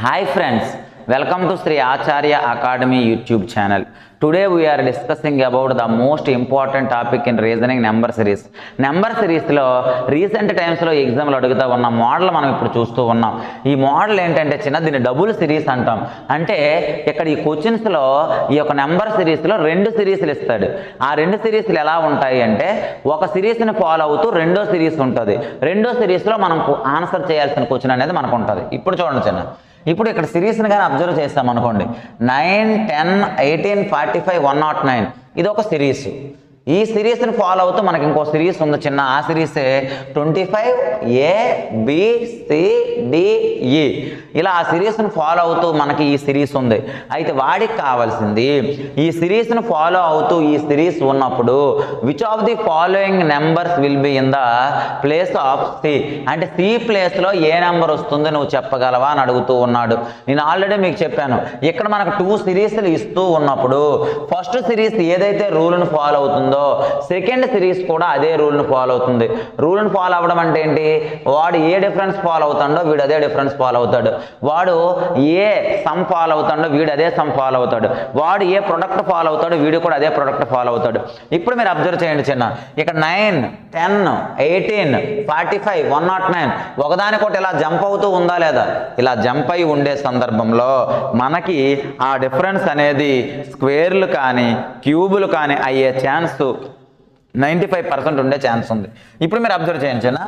hi friends welcome to Shri Acharya Academy YouTube channel today we are discussing about the most important topic in reasoning number series number సిరీస్లో recent టైమ్స్లో ఎగ్జామ్లు అడుగుతా ఉన్న model మనం ఇప్పుడు చూస్తూ ఉన్నాం ఈ మోడల్ ఏంటంటే చిన్న దీన్ని డబుల్ సిరీస్ అంటాం అంటే ఇక్కడ ఈ క్వశ్చన్స్లో ఈ యొక్క నెంబర్ సిరీస్లో రెండు సిరీస్లు ఇస్తాడు ఆ రెండు సిరీస్లు ఎలా ఉంటాయి అంటే ఒక సిరీస్ని ఫాలో అవుతూ రెండో సిరీస్ ఉంటుంది రెండో సిరీస్లో మనం ఆన్సర్ చేయాల్సిన క్వశ్చన్ అనేది మనకు ఉంటుంది ఇప్పుడు చూడండి చిన్న ఇప్పుడు ఇక్కడ సిరీస్ని కానీ అబ్జర్వ్ చేస్తాం అనుకోండి nine ten eighteen forty five one naught nine ఇది ఒక సిరీస్ ఈ సిరీస్ని ఫాలో అవుతూ మనకి ఇంకో సిరీస్ ఉంది చిన్న ఆ సిరీసే twenty five A B C D E ఇలా ఆ సిరీస్ని ఫాలో అవుతూ మనకి ఈ సిరీస్ ఉంది అయితే వాడికి కావాల్సింది ఈ సిరీస్ని ఫాలో అవుతూ ఈ సిరీస్ ఉన్నప్పుడు which of the following numbers will be in the place of C అంటే సి ప్లేస్లో ఏ నెంబర్ వస్తుంది నువ్వు చెప్పగలవా అని అడుగుతూ ఉన్నాడు నేను ఆల్రెడీ మీకు చెప్పాను ఇక్కడ మనకు టూ సిరీస్లు ఇస్తూ ఉన్నప్పుడు ఫస్ట్ సిరీస్ ఏదైతే రూల్ని ఫాలో అవుతుందో సెకండ్ సిరీస్ కూడా అదే రూల్ని ఫాలో అవుతుంది రూల్ని ఫాలో అవ్వడం అంటే ఏంటి వాడు ఏ డిఫరెన్స్ ఫాలో అవుతాడో వీడు అదే డిఫరెన్స్ ఫాలో అవుతాడు వాడు ఏ సమ్ ఫాలో అవుతాడో వీడు అదే సమ్ ఫాలో అవుతాడు వాడు ఏ ప్రొడక్ట్ ఫాలో అవుతాడో వీడు కూడా అదే ప్రొడక్ట్ ఫాలో అవుతాడు ఇప్పుడు మీరు అబ్జర్వ్ చేయండి చిన్న ఇక్కడ nine ten eighteen forty five one naught nine ఒకదానికొకటి ఇలా జంప్ అవుతూ ఉందా లేదా ఇలా జంప్ అయి ఉండే సందర్భంలో మనకి ఆ డిఫరెన్స్ అనేది స్క్వేర్లు కానీ క్యూబులు కానీ అయ్యే ఛాన్స్ నైంటీ ఫైవ్ పర్సెంట్ ఉండే ఛాన్స్ ఉంది ఇప్పుడు మీరు అబ్జర్వ్ చేయండి చిన్న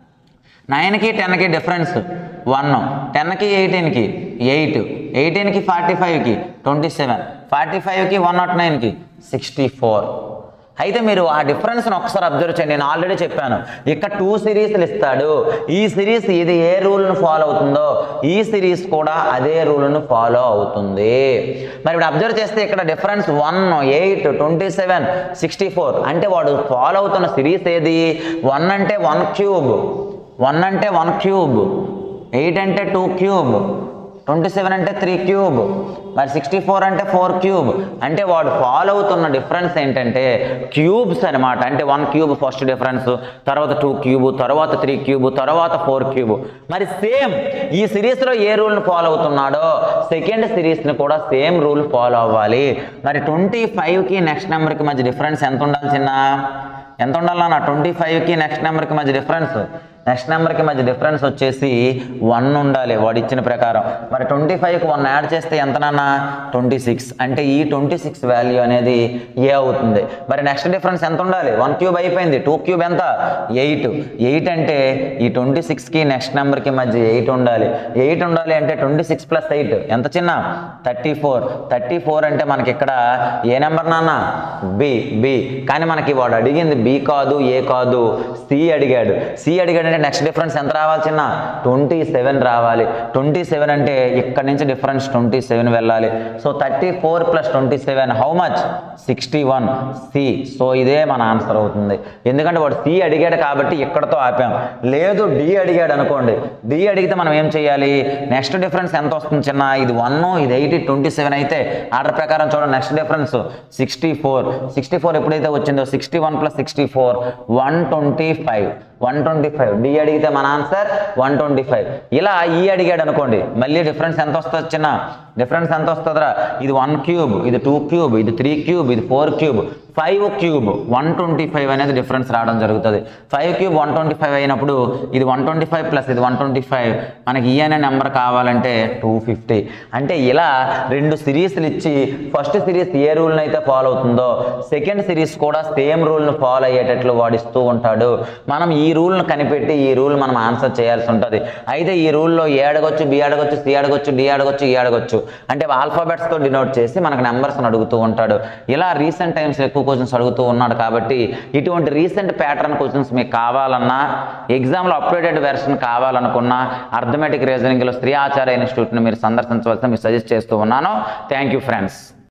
నైన్కి టెన్కి డిఫరెన్స్ వన్ టెన్కి ఎయిటీన్కి ఎయిట్ ఎయిటీన్కి ఫార్టీ ఫైవ్కి ట్వంటీ సెవెన్ ఫార్టీ ఫైవ్కి వన్ నాట్ నైన్కి సిక్స్టీ ఫోర్ అయితే మీరు ఆ డిఫరెన్స్ని ఒకసారి అబ్జర్వ్ చేయండి నేను ఆల్రెడీ చెప్పాను ఇక్కడ టూ సిరీస్లు ఇస్తాడు ఈ సిరీస్ ఇది ఏ రూల్ను ఫాలో అవుతుందో ఈ సిరీస్ కూడా అదే రూల్ను ఫాలో అవుతుంది మరి ఇప్పుడు అబ్జర్వ్ చేస్తే ఇక్కడ difference one eight twenty seven sixty four అంటే వాడు ఫాలో అవుతున్న సిరీస్ ఏది వన్ అంటే వన్ క్యూబ్ వన్ అంటే వన్ క్యూబ్ ఎయిట్ అంటే టూ క్యూబ్ ట్వంటీ సెవెన్ అంటే త్రీ క్యూబ్ మరి సిక్స్టీ ఫోర్ అంటే ఫోర్ క్యూబ్ అంటే వాడు ఫాలో అవుతున్న డిఫరెన్స్ ఏంటంటే క్యూబ్స్ అనమాట అంటే వన్ క్యూబ్ ఫస్ట్ డిఫరెన్స్ తర్వాత టూ క్యూబ్ తర్వాత త్రీ క్యూబ్ తర్వాత ఫోర్ క్యూబ్ మరి సేమ్ ఈ సిరీస్లో ఏ రూల్ని ఫాలో అవుతున్నాడో సెకండ్ సిరీస్ని కూడా సేమ్ రూల్ ఫాలో అవ్వాలి మరి ట్వంటీ ఫైవ్కి నెక్స్ట్ నెంబర్కి మధ్య డిఫరెన్స్ ఎంత ఉండాలి చిన్న ఎంత ఉండాలన్న ట్వంటీ ఫైవ్కి నెక్స్ట్ నెంబర్కి మధ్య డిఫరెన్స్ నెక్స్ట్ నెంబర్కి మధ్య డిఫరెన్స్ వచ్చేసి వన్ ఉండాలి వాడు ఇచ్చిన ప్రకారం మరి ట్వంటీ ఫైవ్కి వన్ యాడ్ చేస్తే ఎంతనన్నా ట్వంటీ సిక్స్ అంటే ఈ ట్వంటీ సిక్స్ వాల్యూ అనేది ఏ అవుతుంది మరి నెక్స్ట్ డిఫరెన్స్ ఎంత ఉండాలి వన్ క్యూబ్ అయిపోయింది టూ క్యూబ్ ఎంత ఎయిట్ ఎయిట్ అంటే ఈ ట్వంటీ సిక్స్కి నెక్స్ట్ నెంబర్కి మధ్య ఎయిట్ ఉండాలి ఎయిట్ ఉండాలి అంటే ట్వంటీ సిక్స్ ప్లస్ ఎయిట్ ఎంత చిన్న థర్టీ ఫోర్ థర్టీ ఫోర్ అంటే మనకి ఇక్కడ ఏ నెంబర్ నాన్న బి బి కానీ మనకి వాడు అడిగింది బి కాదు ఏ కాదు సి అడిగాడు సి అడిగాడు అంటే నెక్స్ట్ డిఫరెన్స్ ఎంత రావాలి చిన్న ట్వంటీ సెవెన్ రావాలి ట్వంటీ సెవెన్ అంటే ఇక్కడ నుంచి డిఫరెన్స్ ట్వంటీ సెవెన్ వెళ్ళాలి so thirty four plus twenty seven how much sixty one C so ఇదే మన ఆన్సర్ అవుతుంది ఎందుకంటే వాడు సి అడిగాడు కాబట్టి ఇక్కడతో ఆపాం లేదు డి అడిగాడు అనుకోండి డి అడిగితే మనం ఏం చేయాలి నెక్స్ట్ డిఫరెన్స్ ఎంత వస్తుంది చిన్న ఇది వన్ ఇది ఎయిటీ ట్వంటీ సెవెన్ అయితే ఆర్డర్ ప్రకారం చూడండి next difference sixty four sixty four ఎప్పుడైతే వచ్చిందో sixty one plus sixty four one twenty five one twenty five D అడిగితే మన ఆన్సర్ వన్ ట్వంటీ ఫైవ్ ఇలా ఈ అడిగాడు అనుకోండి మళ్ళీ డిఫరెన్స్ ఎంత వస్తుంది చిన్న డిఫరెన్స్ ఎంత వస్తుందిరా ఇది వన్ క్యూబ్ ఇది టూ క్యూబ్ ఇది త్రీ క్యూబ్ ఇది four cube five cube one twenty five అనేది డిఫరెన్స్ రావడం జరుగుతుంది five cube one twenty five అయినప్పుడు ఇది వన్ ట్వంటీ ఫైవ్ ప్లస్ ఇది వన్ ట్వంటీ ఫైవ్ మనకి ఈ అనే నెంబర్ కావాలంటే టూ ఫిఫ్టీ అంటే ఇలా రెండు సిరీస్లు ఇచ్చి ఫస్ట్ సిరీస్ ఏ రూల్ని అయితే ఫాలో అవుతుందో సెకండ్ సిరీస్ కూడా సేమ్ రూల్ను ఫాలో అయ్యేటట్లు వాడిస్తూ ఉంటాడు మనం ఈ రూల్ను కనిపెట్టి ఈ రూల్ మనం ఆన్సర్ చేయాల్సి ఉంటుంది అయితే ఈ రూల్లో ఏ అడగొచ్చు బి అడగొచ్చు సి అడగొచ్చు డి అడగొచ్చు ఈ అడగొచ్చు అంటే ఆల్ఫాబెట్స్తో డినోట్ చేసి మనకు నెంబర్స్ని అడుగుతూ ఉంటాడు ఇలా రీసెంట్ టైమ్స్ ఎక్కువ క్వశ్చన్స్ అడుగుతూ ఉన్నాడు కాబట్టి ఇటువంటి రీసెంట్ ప్యాటర్న్ క్వశ్చన్స్ మీకు కావాలన్నా ఎగ్జామ్లో అప్డేటెడ్ వెర్షన్ కావాలనుకున్నా అర్థమెటిక్ రీజనింగ్లో స్త్రీ ఆచార్య ఇన్స్టిట్యూట్ని మీరు సందర్శించవలసిన మీరు సజెస్ట్ చేస్తూ ఉన్నాను థ్యాంక్ యూ ఫ్రెండ్స్